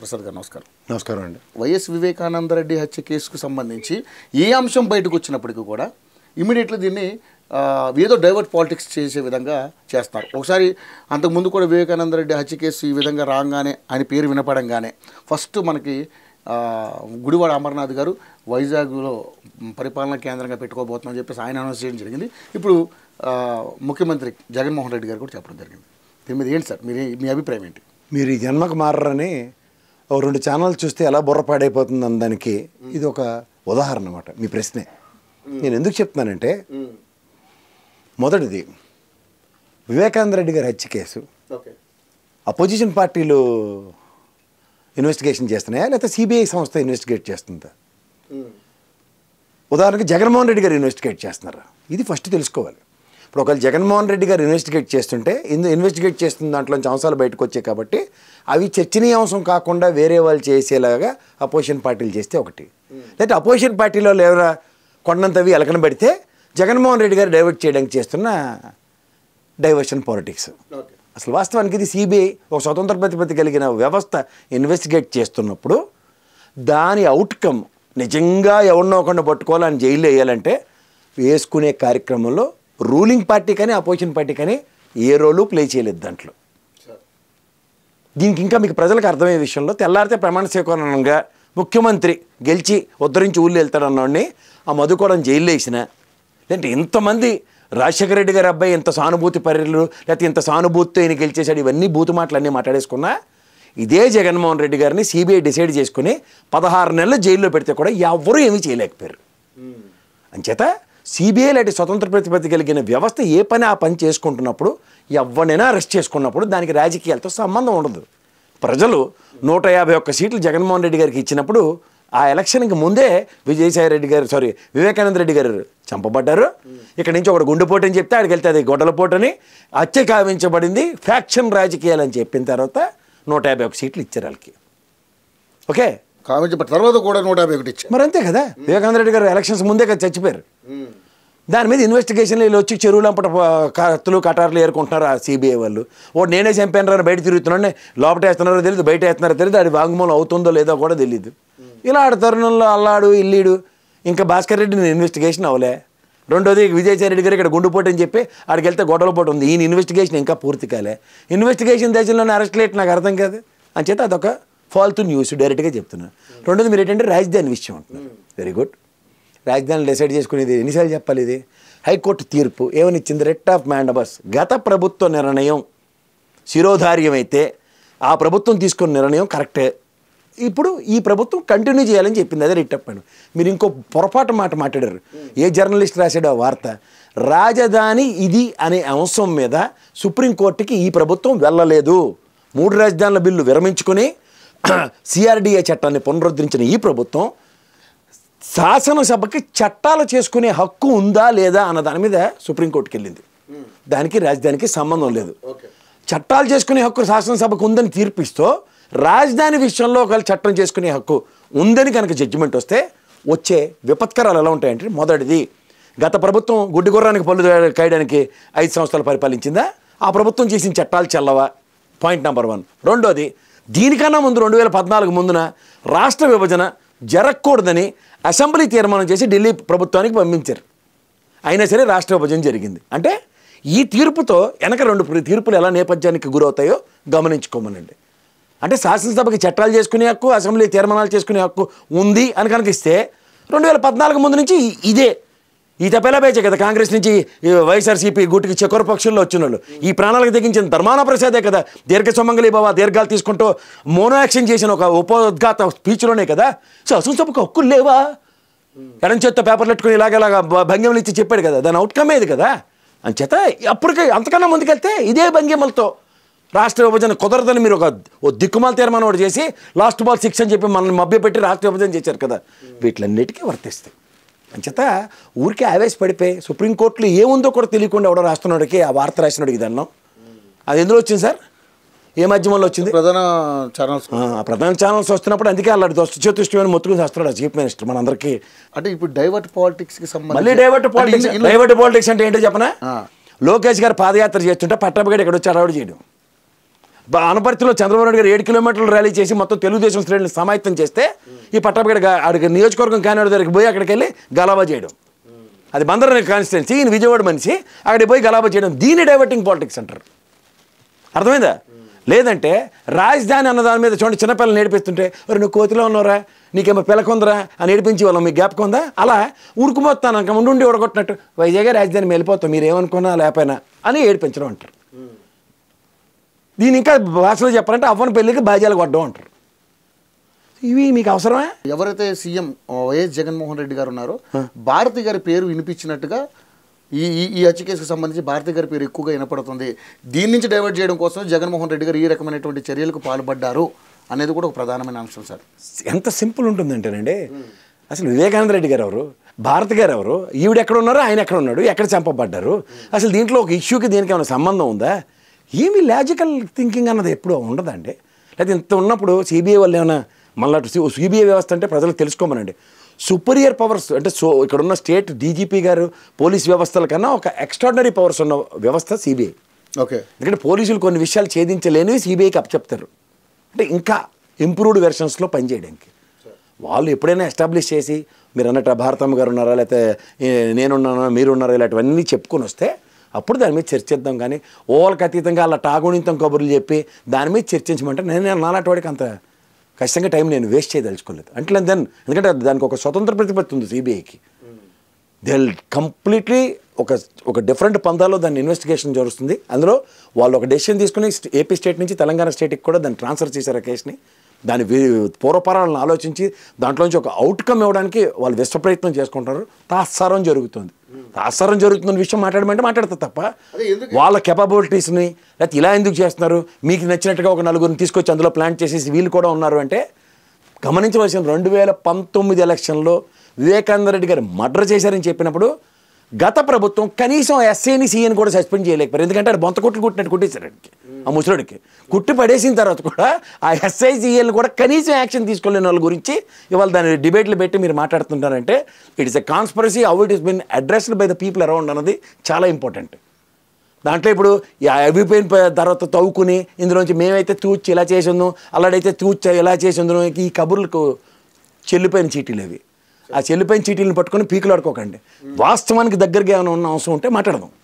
ప్రసాద్ గారు నమస్కారం నమస్కారం అండి వైఎస్ వివేకానందరెడ్డి హత్య కేసుకు సంబంధించి ఏ అంశం బయటకు వచ్చినప్పటికీ కూడా ఇమీడియట్లీ దీన్ని ఆ, ఏదో డైవర్ట్ పాలిటిక్స్ చేసే విధంగా చేస్తారు ఒకసారి అంతకుముందు కూడా వివేకానందరెడ్డి హత్య కేసు ఈ విధంగా రాగానే ఆయన పేరు వినపడంగానే ఫస్ట్ మనకి ఆ, గుడివాడ అమర్నాథ్ గారు వైజాగ్లో పరిపాలనా కేంద్రంగా పెట్టుకోబోతున్నామని చెప్పేసి ఆయన అనౌన్స్ చేయడం జరిగింది ఇప్పుడు ఆ, ముఖ్యమంత్రి జగన్మోహన్ రెడ్డి గారు కూడా చెప్పడం జరిగింది దీని మీద ఏంటి సార్ మీరు మీ అభిప్రాయం ఏంటి మీరు ఈ జన్మకు మారరని ఓ రెండు ఛానల్ చూస్తే ఎలా బుర్ర పాడైపోతుంది దానికి ఇది ఒక ఉదాహరణ అన్నమాట మీ ప్రశ్నే నేను ఎందుకు చెప్తున్నానంటే మొదటిది వివేకానంద రెడ్డి గారి హత్య కేసు ఓకే అపోజిషన్ పార్టీలు ఇన్వెస్టిగేషన్ చేస్తున్నాయా లేకపోతే సిబిఐ సంస్థ ఇన్వెస్టిగేట్ చేస్తుందా ఉదాహరణకి జగన్మోహన్ రెడ్డి గారు ఇన్వెస్టిగేట్ చేస్తున్నారా ఇది ఫస్ట్ తెలుసుకోవాలి ఇప్పుడు ఒకవేళ జగన్మోహన్ రెడ్డి గారు ఇన్వెస్టిగేట్ చేస్తుంటే ఇందు ఇన్వెస్టిగేట్ చేస్తున్న దాంట్లోంచి అంశాలు బయటకు వచ్చాయి కాబట్టి అవి చర్చనీయాంశం కాకుండా వేరే వాళ్ళు చేసేలాగా అపోజిషన్ పార్టీలు చేస్తే ఒకటి లేకపోతే అపోజిషన్ పార్టీలో ఎవరా కొండంతవి ఎలకన పెడితే జగన్మోహన్ రెడ్డి గారు డైవర్ట్ చేయడానికి చేస్తున్న డైవర్షన్ పాలిటిక్స్ ఓకే అసలు వాస్తవానికి ఇది సిబిఐ ఒక స్వతంత్ర ప్రతిపత్తి కలిగిన వ్యవస్థ ఇన్వెస్టిగేట్ చేస్తున్నప్పుడు దాని అవుట్కమ్ నిజంగా ఎవరినో ఒకరిని పట్టుకోవాలని జైల్లో వేయాలంటే వేసుకునే కార్యక్రమంలో రూలింగ్ పార్టీ కానీ అపోజిషన్ పార్టీ కానీ ఏ రోలు ప్లే చేయలేదు దాంట్లో సార్ దీనికి ఇంకా మీకు ప్రజలకు అర్థమయ్యే విషయంలో తెల్లారితే ప్రమాణ స్వీకరణంగా ముఖ్యమంత్రి గెలిచి ఉద్ధరించి ఊళ్ళు వెళ్తాడన్నోడిని ఆ మధుకోవడం జైల్లో వేసిన లేదంటే ఇంతమంది రాజశేఖర రెడ్డి గారి అబ్బాయి ఇంత సానుభూతి పర్యలు లేకపోతే ఇంత సానుభూతితో ఈయన గెలిచేశాడు ఇవన్నీ బూతు మాటలు అన్నీ మాట్లాడేసుకున్నా ఇదే జగన్మోహన్ రెడ్డి గారిని సిబిఐ డిసైడ్ చేసుకుని పదహారు నెలలు జైల్లో పెడితే కూడా ఎవరూ ఏమీ చేయలేకపోయారు అంచేత సిబిఐ లాంటి స్వతంత్ర ప్రతిపత్తి కలిగిన వ్యవస్థ ఏ పని ఆ పని చేసుకుంటున్నప్పుడు ఎవరినైనా అరెస్ట్ చేసుకున్నప్పుడు దానికి రాజకీయాలతో సంబంధం ఉండదు ప్రజలు నూట యాభై ఒక్క సీట్లు జగన్మోహన్ రెడ్డి గారికి ఇచ్చినప్పుడు ఆ ఎలక్షన్కి ముందే విజయసాయి రెడ్డి గారు సారీ వివేకానంద రెడ్డి గారు చంపబడ్డారు ఇక్కడ నుంచి ఒకటి గుండెపోటు అని చెప్తే ఆడికి వెళ్తే అది గొడ్డలపోటు అని హత్య కావించబడింది ఫ్యాక్షన్ రాజకీయాలు అని చెప్పిన తర్వాత నూట యాభై ఒక్క సీట్లు ఇచ్చారు వాళ్ళకి ఓకే కావచ్చు తర్వాత కూడా నూట యాభై ఒకటి ఇచ్చారు మరి అంతే కదా వివేకానంద రెడ్డి గారు ఎలక్షన్స్ ముందే కదా చచ్చిపోయారు దాని మీద ఇన్వెస్టిగేషన్లు వీళ్ళు వచ్చి చెరువులంపట కత్తులు కటార్లు ఏరుకుంటున్నారు ఆ సిబిఐ వాళ్ళు ఓ నేనే చంపాను రా బయట తిరుగుతున్నాను లోపల వేస్తున్నారో తెలియదు బయట వేస్తున్నారో తెలియదు అది వాంగ్మూలం అవుతుందో లేదో కూడా తెలియదు ఇలా ఆడ తరుణంలో అల్లాడు ఇల్లీడు ఇంకా భాస్కర్ రెడ్డిని ఇన్వెస్టిగేషన్ అవ్వలే రెండోది విజయసాయి రెడ్డి గారు ఇక్కడ గుండుపోటు అని చెప్పి ఆడికి వెళ్తే గొడవల పోటు ఉంది ఈయన ఇన్వెస్టిగేషన్ ఇంకా పూర్తి కాలే ఇన్వెస్టిగేషన్ దశలోనే అరెస్ట్ లేట్ నాకు అర్థం కాదు అంచేత అదొక ఫాల్తూ న్యూస్ డైరెక్ట్గా చెప్తున్నా రెండోది మీరు ఏంటంటే రాజధాని విషయం అంటున్నారు వెరీ గుడ్ రాజధాని డిసైడ్ చేసుకునేది ఎన్నిసార్లు చెప్పాలి ఇది హైకోర్టు తీర్పు ఏమని ఇచ్చింది రెట్ ఆఫ్ మ్యాండబస్ గత ప్రభుత్వ నిర్ణయం శిరోధార్యమైతే ఆ ప్రభుత్వం తీసుకున్న నిర్ణయం కరెక్టే ఇప్పుడు ఈ ప్రభుత్వం కంటిన్యూ చేయాలని చెప్పింది అదే రిట్ అప్పాను మీరు ఇంకో పొరపాటు మాట మాట్లాడారు ఏ జర్నలిస్ట్ రాశాడు ఆ వార్త రాజధాని ఇది అనే అంశం మీద సుప్రీంకోర్టుకి ఈ ప్రభుత్వం వెళ్ళలేదు మూడు రాజధానుల బిల్లు విరమించుకొని సిఆర్డిఏ చట్టాన్ని పునరుద్ధరించిన ఈ ప్రభుత్వం శాసనసభకి చట్టాలు చేసుకునే హక్కు ఉందా లేదా అన్న దాని మీద సుప్రీంకోర్టుకి వెళ్ళింది దానికి రాజధానికి సంబంధం లేదు ఓకే చట్టాలు చేసుకునే హక్కు శాసనసభకు ఉందని తీర్పిస్తూ రాజధాని విషయంలో ఒకవేళ చట్టం చేసుకునే హక్కు ఉందని కనుక జడ్జిమెంట్ వస్తే వచ్చే విపత్కరాలు ఎలా ఉంటాయంటే మొదటిది గత ప్రభుత్వం గుడ్డి గుర్రానికి పళ్ళు కాయడానికి ఐదు సంవత్సరాలు పరిపాలించిందా ఆ ప్రభుత్వం చేసిన చట్టాలు చెల్లవా పాయింట్ నెంబర్ వన్ రెండోది దీనికన్నా ముందు రెండు వేల పద్నాలుగు ముందున రాష్ట్ర విభజన జరగకూడదని అసెంబ్లీ తీర్మానం చేసి ఢిల్లీ ప్రభుత్వానికి పంపించారు అయినా సరే రాష్ట్ర విభజన జరిగింది అంటే ఈ తీర్పుతో వెనక రెండు ప్ర- తీర్పులు ఎలా నేపథ్యానికి గురవుతాయో గమనించుకోమనండి అంటే శాసనసభకి చట్టాలు చేసుకునే హక్కు అసెంబ్లీ తీర్మానాలు చేసుకునే హక్కు ఉంది అని కనుక ఇస్తే రెండు వేల పద్నాలుగు ముందు నుంచి ఇ- ఇదే ఈ తప్పేలా పేచే కదా కాంగ్రెస్ నుంచి ఈ వైఎస్ఆర్సీపీ గుట్టికి చక్కెర పక్షుల్లో వచ్చిన వాళ్ళు ఈ ప్రాణాలకు తెగించిన ధర్మాన ప్రసాదే కదా దీర్ఘ సుమంగళి బాబా దీర్ఘాలు తీసుకుంటూ మోనో యాక్షన్ చేసిన ఒక ఉపోద్ఘాత స్పీచ్లోనే కదా సో శాసనసభకు హక్కులు లేవా ఎడం చేత్తో పేపర్లు పెట్టుకుని ఇలాగ ఇలాగ భ- భంగిమలు ఇచ్చి చెప్పాడు కదా దాని అవుట్కమ్ ఏది కదా అంచేత అప్పటికే అంతకన్నా ముందుకెళ్తే ఇదే భంగిమలతో రాష్ట్ర విభజన కుదరదని మీరు ఒక ఓ దిక్కుమాల తీర్మానం ఒకటి చేసి లాస్ట్ బాల్ సిక్స్ అని చెప్పి మనల్ని మభ్యపెట్టి రాష్ట్ర విభజన చేశారు కదా వీటిలన్నిటికీ వర్తిస్తాయి అంచేత ఊరికే ఆవేశపడిపోయి సుప్రీంకోర్టులో ఏముందో కూడా తెలియకుండా ఎవడో రాస్తున్నాడికి ఆ వార్త రాసినాడికి దన్నం అది ఎందులో వచ్చింది సార్ ఏ మాధ్యమంలో వచ్చింది ప్రధాన ఛానల్స్ ఆ, ప్రధాన ఛానల్స్ వస్తున్నప్పుడు అందుకే అలాంటి దోస్తు చేతుష్టమైన మొత్తుకుని వస్తున్నాడు చీఫ్ మినిస్టర్ మనందరికీ అంటే ఇప్పుడు డైవర్ట్ పాలిటిక్స్ కి సంబంధించి మళ్ళీ డైవర్ట్ పాలిటిక్స్ అంటే ఇన్ని- డైవర్ట్ పాలిటిక్స్ అంటే ఏంటో చెప్పనా ఆ. లోకేష్ గారు పాదయాత్ర చేస్తుంటే పట్టపగడి ఇక్కడ వచ్చి అడవాడు చేయడం బ- అనపర్తిలో చంద్రబాబు నాయుడు గారు ఏడు కిలోమీటర్లు ర్యాలీ చేసి మొత్తం తెలుగుదేశం శ్రేణులు సమాయత్తం చేస్తే ఈ పట్టపగడ ఆడికి నియోజకవర్గం కానివాడి దగ్గరికి పోయి అక్కడికి వెళ్ళి గలాబా చేయడం అది బందర్ కాన్స్టిట్యున్సీ ఈయన విజయవాడ మనిషి అక్కడికి పోయి గలాబా చేయడం దీన్ని డైవర్టింగ్ పాలిటిక్స్ అంటారు అర్థమైందా లేదంటే రాజధాని అన్న దాని మీద చూడండి చిన్నపిల్లలు నేర్పిస్తుంటే మరి నువ్వు కోతిలో ఉన్నారా నీకేమో పిలకొందరా అని నేర్పించి వాళ్ళం మీకు జ్ఞాపకం ఉందా అలా ఉరుకుపోతాను ఇంకా ఉండి ఉడగొట్టినట్టు వైజాగ్ రాజధాని మేము వెళ్ళిపోతాం మీరు ఏమనుకున్నా లేకపోయినా అని ఏడిపించడం అంటారు దీని ఇంకా భాషలో చెప్పాలంటే అవ్వని పెళ్ళికి బాధ్యాలు కొట్టడం అంటారు ఇవి మీకు అవసరమా ఎవరైతే సీఎం వైఎస్ జగన్మోహన్ రెడ్డి గారు ఉన్నారో భారతి గారి పేరు వినిపించినట్టుగా ఈ ఈ ఈ హత్య కేసుకు సంబంధించి భారతి గారి పేరు ఎక్కువగా వినపడుతుంది దీని నుంచి డైవర్ట్ చేయడం కోసం జగన్మోహన్ రెడ్డి గారు ఈ రకమైనటువంటి చర్యలకు పాల్పడ్డారు అనేది కూడా ఒక ప్రధానమైన అంశం సార్ ఎంత సింపుల్ ఉంటుందంటేనండి అసలు వివేకానంద రెడ్డి గారు ఎవరు భారత్ గారు ఎవరు ఈవిడ ఎక్కడ ఉన్నారో ఆయన ఎక్కడ ఉన్నాడు ఎక్కడ చంపబడ్డారు అసలు దీంట్లో ఒక ఇష్యూకి దీనికి ఏమైనా సంబంధం ఉందా ఏమి లాజికల్ థింకింగ్ అన్నది ఎప్పుడూ ఉండదండి లేకపోతే ఇంత ఉన్నప్పుడు సిబిఐ వాళ్ళు ఏమైనా మళ్ళీ సిబిఐ వ్యవస్థ అంటే ప్రజలు తెలుసుకోమనండి సుపీరియర్ పవర్స్ అంటే సో ఇక్కడ ఉన్న స్టేట్ డీజీపీ గారు పోలీస్ వ్యవస్థల కన్నా ఒక ఎక్స్ట్రాడినరీ పవర్స్ ఉన్న వ్యవస్థ సిబిఐ ఓకే ఎందుకంటే పోలీసులు కొన్ని విషయాలు ఛేదించలేనివి సిబిఐకి అప్పచెప్తారు అంటే ఇంకా ఇంప్రూవ్డ్ వెర్షన్స్లో పనిచేయడానికి వాళ్ళు ఎప్పుడైనా ఎస్టాబ్లిష్ చేసి మీరు అన్నట్టు భారతమ్మ గారు ఉన్నారా లేకపోతే ఏ, నేనున్నానా మీరున్నారా ఇలాంటివన్నీ చెప్పుకొని వస్తే అప్పుడు దాని మీద చర్చిద్దాం కానీ ఓళ్ళకి అతీతంగా అలా టాగుణితం కబుర్లు చెప్పి దాని మీద చర్చించమంటే నేను నాలాంటి వాడికి అంత ఖచ్చితంగా టైం నేను వేస్ట్ చేయదలుచుకోలేదు అంటే దెన్ ఎందుకంటే దానికి ఒక స్వతంత్ర ప్రతిపత్తి ఉంది సిబిఐకి దే కంప్లీట్లీ ఒక ఒక డిఫరెంట్ పందాలో దాన్ని ఇన్వెస్టిగేషన్ జరుగుతుంది అందులో వాళ్ళు ఒక డెసిషన్ తీసుకుని స్ట్- ఏపీ స్టేట్ నుంచి తెలంగాణ స్టేట్కి కూడా దాన్ని ట్రాన్స్ఫర్ చేశారు ఆ కేసుని దాని వి- పూర్వపరాలను ఆలోచించి దాంట్లోంచి ఒక అవుట్కమ్ ఇవ్వడానికి వాళ్ళు విశ్వ ప్రయత్నం చేసుకుంటారు తాత్సారం జరుగుతుంది తాత్సారం జరుగుతున్న విషయం మాట్లాడమంటే మాట్లాడతారు తప్ప అదే ఎందుకు- వాళ్ళ కెపబిలిటీస్ని లేకపోతే ఇలా ఎందుకు చేస్తున్నారు మీకు నచ్చినట్టుగా ఒక నలుగురిని తీసుకొచ్చి అందులో ప్లాన్ చేసేసి వీళ్ళు కూడా ఉన్నారు అంటే గమనించవలసిన రెండు వేల పంతొమ్మిది ఎలక్షన్లో వివేకానంద రెడ్డి గారు మర్డర్ చేశారని చెప్పినప్పుడు గత ప్రభుత్వం కనీసం ఎస్ఐని సీఎని కూడా సస్పెండ్ చేయలేకపోయారు ఎందుకంటే అది బొంత కొట్లు కుట్టినట్టు కుట్టేశారు ఆయనకి, ఆ ముసలుడికి కుట్టి పడేసిన తర్వాత కూడా ఆ ఎస్ఐ సీఎల్ని కూడా కనీసం యాక్షన్ తీసుకోలేని వాళ్ళ గురించి ఇవాళ దాని డిబేట్లు పెట్టి మీరు మాట్లాడుతుంటారంటే it is a conspiracy how it is been addressed by the people around అన్నది చాలా ఇంపార్టెంట్ దాంట్లో ఇప్పుడు ఈ అయిపోయిన ప- తర్వాత తవ్వుకుని ఇందులోంచి మేమైతే తూచి ఇలా చేసిందో అలాడైతే తూచి ఇలా చేసిందో ఈ కబుర్లకు చెల్లిపోయిన చీటీలు అవి ఆ చెల్లిపోయిన చీటీలను పట్టుకొని పీకులాడుకోకండి వాస్తవానికి దగ్గరగా ఏమైనా ఉన్న అవసరం ఉంటే మాట్లాడదాం